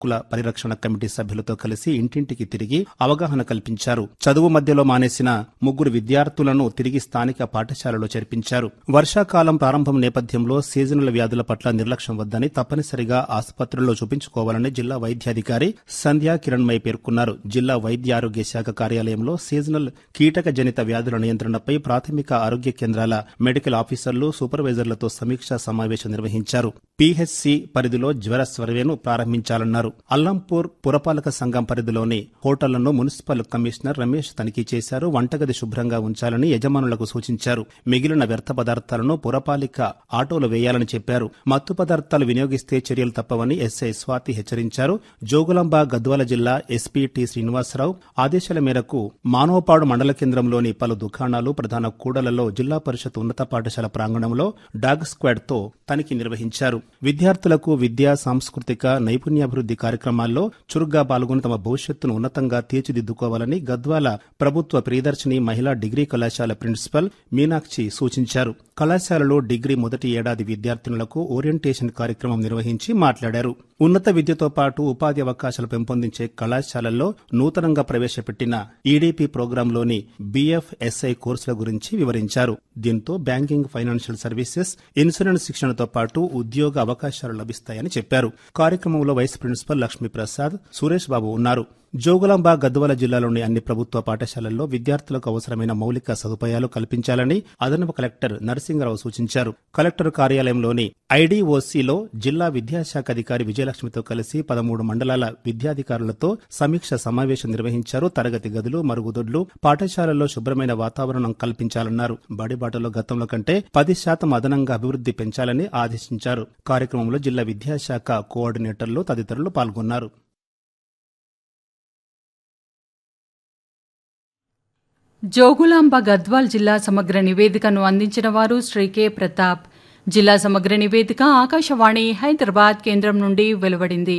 హక్కుల పరిరక్షణ కమిటీ సభ్యులతో కలిసి ఇంటింటికి తిరిగి అవగాహన కల్పించారు చదువు మధ్యలో మానేసిన ముగ్గురు విద్యార్థులను తిరిగి స్థానిక పాఠశాలలో చేర్పించారు వర్షాకాలం ప్రారంభం నేపథ్యంలో సీజనల్ వ్యాధుల పట్ల నిర్లక్ష్యం వద్దని తప్పనిసరిగా ఆసుపత్రుల్లో చూపించుకోవాలని జిల్లా వైద్యాధికారి సంధ్యా కిరణ్మయ్ పేర్కొన్నారు జిల్లా వైద్య ఆరోగ్య శాఖ కార్యాలయంలో సీజనల్ కీటక జనిత వ్యాధుల నియంత్రణపై ప్రాథమిక ఆరోగ్య కేంద్రాల మెడికల్ ఆఫీసర్లు సూపర్వైజర్లతో సమీక్షా సమావేశం నిర్వహించారు పీహెచ్సి పరిధిలో జ్వర సర్వేను ప్రారంభించాలన్నారు అల్లంపూర్ పురపాలక సంఘం పరిధిలోని హోటళ్లను మున్సిపల్ కమిషనర్ రమేష్ తనిఖీ చేశారు వంటగది శుభ్రంగా ఉంచాలని యజమానులకు సూచించారు మిగిలిన వ్యర్థ పదార్థాలను పురపాలిక ఆటోలు వేయాలని చెప్పారు మత్తు పదార్థాలు వినియోగిస్తే చర్యలు తప్పవని ఎస్ఐ స్వాతి హెచ్చరించారు జోగులాంబ గద్వాల జిల్లా ఎస్పీ టి శ్రీనివాసరావు ఆదేశాల మేరకు మానవపాడు మండల కేంద్రంలోని పలు దుకాణాలు ప్రధాన కూడలలో జిల్లా పరిషత్ ఉన్నత పాఠశాల ప్రాంగణంలో డాగ్ స్క్వాడ్ తో తనిఖీ నిర్వహించారు విద్యార్థులకు విద్యా సాంస్కృతిక నైపుణ్యాభివృద్ది కార్యక్రమాల్లో చురుగ్గా పాల్గొని తమ భవిష్యత్తును ఉన్నతంగా తీర్చిదిద్దుకోవాలని గద్వాల ప్రభుత్వ ప్రియదర్శిని మహిళా డిగ్రీ కళాశాల ప్రిన్సిపల్ మీనాక్షి సూచించారు కళాశాలలో డిగ్రీ మొదటి ఏడాది విద్యార్థినులకు ఓరియంటేషన్ కార్యక్రమం నిర్వహించి మాట్లాడారు ఉన్నత విద్యతో పాటు ఉపాధి అవకాశాలు పెంపొందించే కళాశాలల్లో నూతనంగా ప్రవేశపెట్టిన ఈడీపీ ప్రోగ్రాంలోని బీఎఫ్ఎస్ఐ కోర్సుల గురించి వివరించారు దీంతో బ్యాంకింగ్ ఫైనాన్షియల్ సర్వీసెస్ ఇన్సూరెన్స్ శిక్షణతో పాటు ఉద్యోగ అవకాశాలు లభిస్తాయని చెప్పారు కార్యక్రమంలో వైస్ ప్రిన్సిపల్ లక్ష్మీప్రసాద్ సురేష్ బాబు ఉన్నారు జోగులాంబ గద్వాల జిల్లాలోని అన్ని ప్రభుత్వ పాఠశాలల్లో విద్యార్థులకు అవసరమైన మౌలిక సదుపాయాలు కల్పించాలని అదనపు కలెక్టర్ నరసింగరావు సూచించారు కలెక్టర్ కార్యాలయంలోని ఐడీఓసీలో జిల్లా విద్యాశాఖ అధికారి విజయలక్ష్మితో కలిసి పదమూడు మండలాల విద్యాధికారులతో సమీక్ష సమావేశం నిర్వహించారు తరగతి గదులు మరుగుదొడ్లు పాఠశాలల్లో శుభ్రమైన వాతావరణం కల్పించాలన్నారు బడిబాటలో గతంలో కంటే పది శాతం అదనంగా అభివృద్ది పెంచాలని ఆదేశించారు కార్యక్రమంలో జిల్లా విద్యాశాఖ కోఆర్డినేటర్లు తదితరులు పాల్గొన్నారు జోగులాంబ గద్వాల్ జిల్లా సమగ్ర నివేదికను అందించిన వారు శ్రీ కె ప్రతాప్ జిల్లా సమగ్ర నివేదిక ఆకాశవాణి హైదరాబాద్ కేంద్రం నుండి వెలువడింది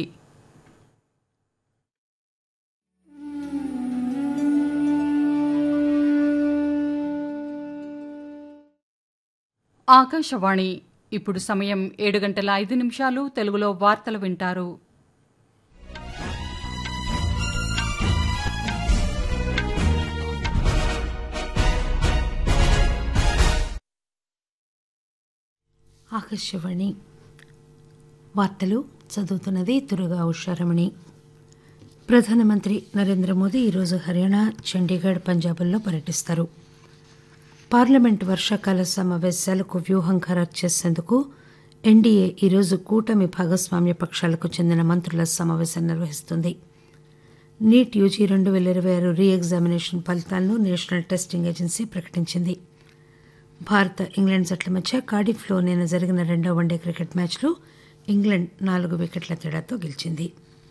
ఆకాశవాణి ఇప్పుడు సమయం ఏడు గంటల ఐదు నిమిషాలు తెలుగులో వార్తలు వింటారు ఆకాశవాణి వార్తలు చదువుతున్నది తురుగా ఉషారమణి ప్రధానమంత్రి నరేంద్ర మోదీ ఈరోజు హర్యానా చండీగఢ్ పంజాబ్ల్లో పర్యటిస్తారు పార్లమెంట్ వర్షాకాల సమావేశాలకు వ్యూహం ఖరారు చేసేందుకు ఎన్డీఏ ఈరోజు కూటమి భాగస్వామ్య పక్షాలకు చెందిన మంత్రుల సమావేశం నిర్వహిస్తుంది నీట్ యూజీ రెండు పేల ఇరవై ఆరు రీ ఎగ్జామినేషన్ ఫలితాలను నేషనల్ టెస్టింగ్ ఏజెన్సీ ప్రకటించింది భారత ఇంగ్లాండ్ జట్ల మధ్య కార్డిఫ్లో నిన్న జరిగిన రెండో వన్డే క్రికెట్ మ్యాచ్లో ఇంగ్లాండ్ నాలుగు వికెట్ల తేడాతో గెలిచింది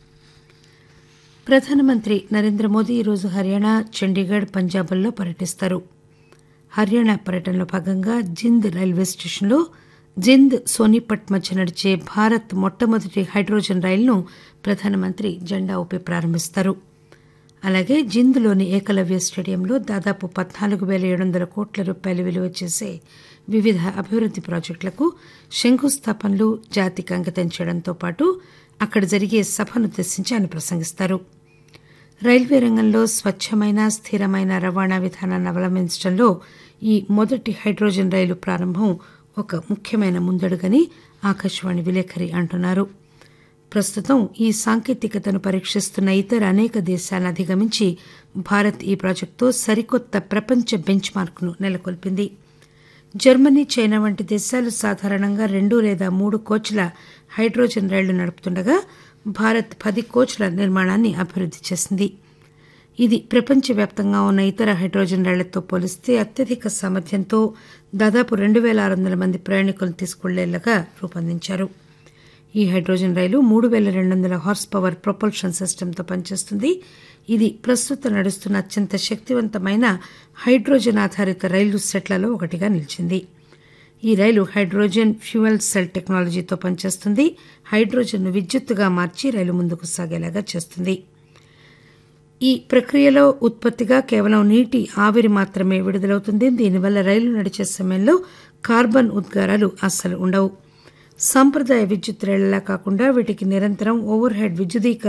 ప్రధానమంత్రి నరేంద్ర మోదీ ఈరోజు హర్యానా చండీగఢ్ పంజాబ్ల్లో పర్యటిస్తారు హర్యానా పర్యటనలో భాగంగా జింద్ రైల్వే స్టేషన్లో జింద్ సోనీపట్ మధ్య నడిచే భారత్ మొట్టమొదటి హైడ్రోజన్ రైలును ప్రధానమంత్రి జెండా ఊపి ప్రారంభిస్తారు అలాగే జింద్లోని ఏకలవ్య స్టేడియంలో దాదాపు పద్నాలుగు పేల ఏడు వందల కోట్ల రూపాయలు విలువ చేసే వివిధ అభివృద్ది ప్రాజెక్టులకు శంకుస్థాపనలు జాతికి అంకితం చేయడంతో పాటు అక్కడ జరిగే సభనుద్దేశించి ఆయన ప్రసంగిస్తారు రైల్వే రంగంలో స్వచ్ఛమైన స్థిరమైన రవాణా విధానాన్ని అవలంబించడంలో ఈ మొదటి హైడ్రోజన్ రైలు ప్రారంభం ఒక ముఖ్యమైన ముందడుగని ఆకాశవాణి విలేకరి అంటున్నారు ప్రస్తుతం ఈ సాంకేతికతను పరీక్షిస్తున్న ఇతర అనేక దేశాలను అధిగమించి భారత్ ఈ ప్రాజెక్టుతో సరికొత్త ప్రపంచ బెంచ్ మార్క్ను నెలకొల్పింది జర్మనీ చైనా వంటి దేశాలు సాధారణంగా రెండు లేదా మూడు కోచ్ల హైడ్రోజన్ రైళ్లు నడుపుతుండగా భారత్ పది కోచ్ల నిర్మాణాన్ని అభివృద్ది చేసింది ఇది ప్రపంచవ్యాప్తంగా ఉన్న ఇతర హైడ్రోజన్ రైళ్లతో పోలిస్తే అత్యధిక సామర్థ్యంతో దాదాపు రెండు పేల ఆరు వందల మంది ప్రయాణికులను తీసుకువెళ్లేలాగా రూపొందించారు ఈ హైడ్రోజన్ రైలు మూడు పేల రెండు వందల హార్స్ పవర్ ప్రొపల్షన్ సిస్టమ్తో పనిచేస్తుంది ఇది ప్రస్తుతం నడుస్తున్న అత్యంత శక్తివంతమైన హైడ్రోజన్ ఆధారిత రైలు సెట్లలో ఒకటిగా నిలిచింది ఈ రైలు హైడ్రోజన్ ఫ్యూయల్ సెల్ టెక్నాలజీతో పనిచేస్తుంది హైడ్రోజన్ను విద్యుత్తుగా మార్చి రైలు ముందుకు సాగేలాగా చేస్తుంది ఈ ప్రక్రియలో ఉత్పత్తిగా కేవలం నీటి ఆవిరి మాత్రమే విడుదలవుతుంది దీనివల్ల రైలు నడిచే సమయంలో కార్బన్ ఉద్గారాలు అస్సలు ఉండవు సంప్రదాయ విద్యుత్ రైళ్లలా కాకుండా వీటికి నిరంతరం ఓవర్ హెడ్ విద్యుదీకరణ